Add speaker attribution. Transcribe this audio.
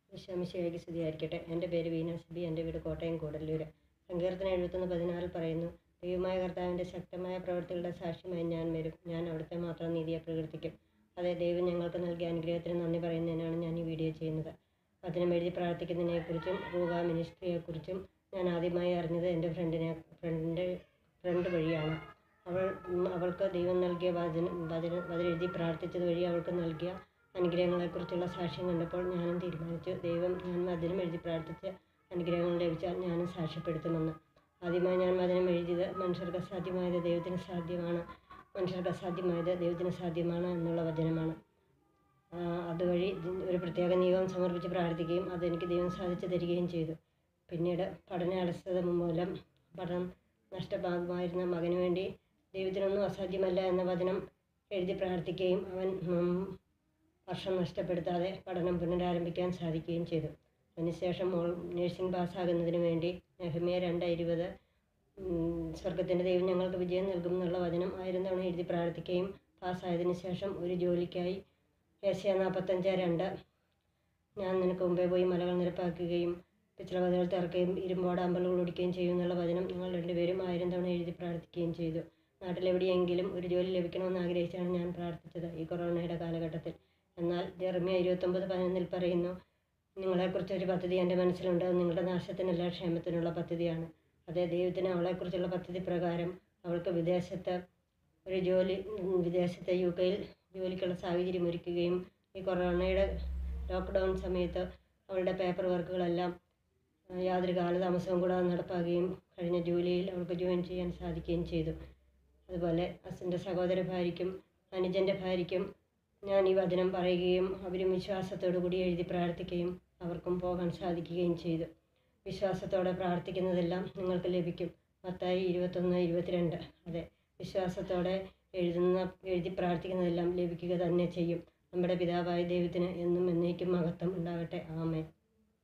Speaker 1: വിശ്വാമിശിയായി സ്തുതിയായിരിക്കട്ടെ എൻ്റെ പേര് വീണ സിബി എൻ്റെ വീട് കോട്ടയം കൂടല്ലൂർ സങ്കീർത്തനം എഴുപത്തൊന്ന് പതിനാറിൽ പറയുന്നു ദൈവമായ കർത്താവിൻ്റെ ശക്തമായ പ്രവൃത്തികളുടെ സാക്ഷ്യമായി ഞാൻ വരും ഞാൻ അവിടുത്തെ മാത്രം നീതിയെ പ്രകീർത്തിക്കും അതെ ദൈവം ഞങ്ങൾക്ക് നൽകിയ അനുഗ്രഹത്തിന് നന്ദി പറയുന്നതിനാണ് ഞാൻ ഈ വീഡിയോ ചെയ്യുന്നത് വചനം എഴുതി പ്രാർത്ഥിക്കുന്നതിനെക്കുറിച്ചും റൂഹ മിനിസ്ട്രിയെക്കുറിച്ചും ഞാൻ ആദ്യമായി അറിഞ്ഞത് എൻ്റെ ഫ്രണ്ടിനെ ഫ്രണ്ടിൻ്റെ ഫ്രണ്ട് വഴിയാണ് അവൾ ഉം, അവൾക്ക് ദൈവം നൽകിയ വചനം വചനം വചനെഴുതി പ്രാർത്ഥിച്ചത് വഴി അവൾക്ക് നൽകിയ അനുഗ്രഹങ്ങളെക്കുറിച്ചുള്ള സാക്ഷ്യം കണ്ടപ്പോൾ ഞാനും തീരുമാനിച്ചു ദൈവം ഞാൻ വചനം എഴുതി പ്രാർത്ഥിച്ച് അനുഗ്രഹങ്ങൾ ലഭിച്ചാൽ ഞാനും സാക്ഷ്യപ്പെടുത്തുമെന്ന് ആദ്യമായി ഞാൻ വചനം എഴുതിയത് മനുഷ്യർക്ക് അസാധ്യമായത് ദൈവത്തിന് സാധ്യമാണ് മനുഷ്യർക്ക് അസാധ്യമായത് ദൈവത്തിന് സാധ്യമാണ് എന്നുള്ള വചനമാണ് ആ, അതുവഴി ഒരു പ്രത്യേക നിയമം സമർപ്പിച്ച് പ്രാർത്ഥിക്കുകയും അതെനിക്ക് ദൈവം സാധിച്ചു തരികയും ചെയ്തു പിന്നീട് പഠന അലസത മൂലം പഠനം നഷ്ടമാകുമായിരുന്ന മകന് വേണ്ടി ദൈവത്തിനൊന്നും അസാധ്യമല്ല എന്ന വചനം എഴുതി പ്രാർത്ഥിക്കുകയും അവൻ ഉം, വർഷം നഷ്ടപ്പെടുത്താതെ പഠനം പുനരാരംഭിക്കാൻ സാധിക്കുകയും ചെയ്തു അതിനുശേഷം മോൾ നഴ്സിംഗ് പാസ്സാകുന്നതിന് വേണ്ടി നെഹ്മിയ രണ്ട് ഇരുപത് സ്വർഗത്തിൻ്റെ ദൈവം ഞങ്ങൾക്ക് വിജയം നൽകും എന്നുള്ള വചനം ആയിരം തവണ എഴുതി പ്രാർത്ഥിക്കുകയും പാസ്സായതിനു ശേഷം ഒരു ജോലിക്കായി ഏഷ്യ നാൽപ്പത്തഞ്ച് രണ്ട് ഞാൻ നിനക്ക് മുമ്പേ പോയി മലകൾ നിരപ്പാക്കുകയും പിച്ചളവതകൾ തിറക്കുകയും ഇരുമ്പോട് അമ്പലുകൾ ഒടിക്കുകയും ചെയ്യും എന്നുള്ള വചനം ഞങ്ങൾ രണ്ടുപേരും ആയിരം തവണ എഴുതി പ്രാർത്ഥിക്കുകയും ചെയ്തു നാട്ടിലെവിടെയെങ്കിലും ഒരു ജോലി ലഭിക്കണമെന്ന് ആഗ്രഹിച്ചാണ് ഞാൻ പ്രാർത്ഥിച്ചത് ഈ കൊറോണയുടെ കാലഘട്ടത്തിൽ എന്നാൽ ജെർമിയ ഇരുപത്തൊമ്പത് പതിനൊന്നിൽ പറയുന്നു നിങ്ങളെക്കുറിച്ച് ഒരു പദ്ധതി എൻ്റെ മനസ്സിലുണ്ട് അത് നിങ്ങളുടെ നാശത്തിനല്ല ക്ഷേമത്തിനുള്ള പദ്ധതിയാണ് അതേ ദൈവത്തിന് അവളെക്കുറിച്ചുള്ള പദ്ധതി പ്രകാരം അവൾക്ക് വിദേശത്ത് ഒരു ജോലി ഉം, വിദേശത്തെ യു കെയിൽ ജോലിക്കുള്ള സാഹചര്യം ഒരുക്കുകയും ഈ കൊറോണയുടെ ലോക്ക്ഡൗൺ സമയത്ത് അവളുടെ പേപ്പർ വർക്കുകളെല്ലാം ആ, യാതൊരു കാലതാമസവും കൂടാതെ നടപ്പാക്കുകയും കഴിഞ്ഞ ജൂലൈയിൽ അവൾക്ക് ജോയിൻ ചെയ്യാൻ സാധിക്കുകയും ചെയ്തു അതുപോലെ അസിൻ്റെ സഹോദര ഭാര്യയ്ക്കും അനുജൻ്റെ ഭാര്യയ്ക്കും ഞാൻ ഈ വചനം പറയുകയും അവരും വിശ്വാസത്തോടു കൂടി എഴുതി പ്രാർത്ഥിക്കുകയും അവർക്കും പോകാൻ സാധിക്കുകയും ചെയ്തു വിശ്വാസത്തോടെ പ്രാർത്ഥിക്കുന്നതെല്ലാം നിങ്ങൾക്ക് ലഭിക്കും പത്തായി ഇരുപത്തൊന്ന് ഇരുപത്തിരണ്ട് അതെ വിശ്വാസത്തോടെ എഴുതുന്ന എഴുതി പ്രാർത്ഥിക്കുന്നതെല്ലാം ലഭിക്കുക തന്നെ ചെയ്യും നമ്മുടെ പിതാവായ ദൈവത്തിന് എന്നും എന്നേക്കും മഹത്വം ഉണ്ടാകട്ടെ ആമേ